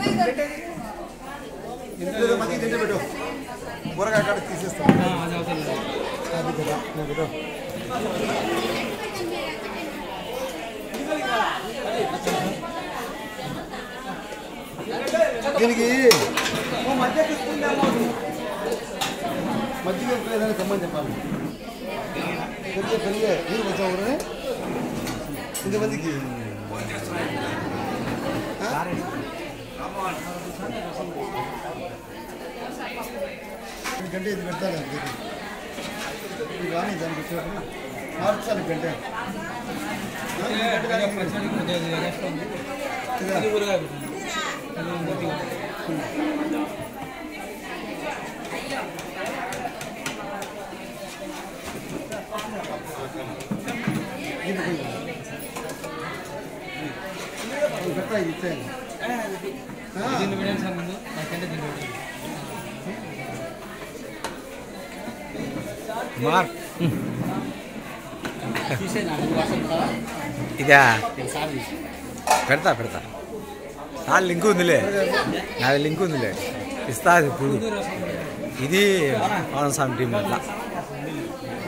మంచి తింటే పెట్టు కూరగాయ కాడ తీసేస్తాం అది కదా నేను పెట్టు దీనికి ఓ మధ్య తీసుకుందాము మధ్య ఏదైనా తెమ్మని చెప్పాలి పెరిగే పెరిగే మీరు కొంచెం ఎవరు ఇంతమందికి ఆ? ఎందుకంటే ఇది పెడతాను అది ఇది కానీ దానికి వచ్చేటప్పుడు మార్చాలి గంటే ఆ, ఈ గంట కానీ ఇదా? ఇది కొంచెం. ఇది పెడతా ఇది ఇచ్చేయండి ఆ. మార్క్ ఇదా పెడతా పెడతా నా లింక్ ఉందిలే నాది లింక్ ఉందిలే ఇస్తా అది ఇప్పుడు ఇది పవన్ స్వామి టీం అట్లా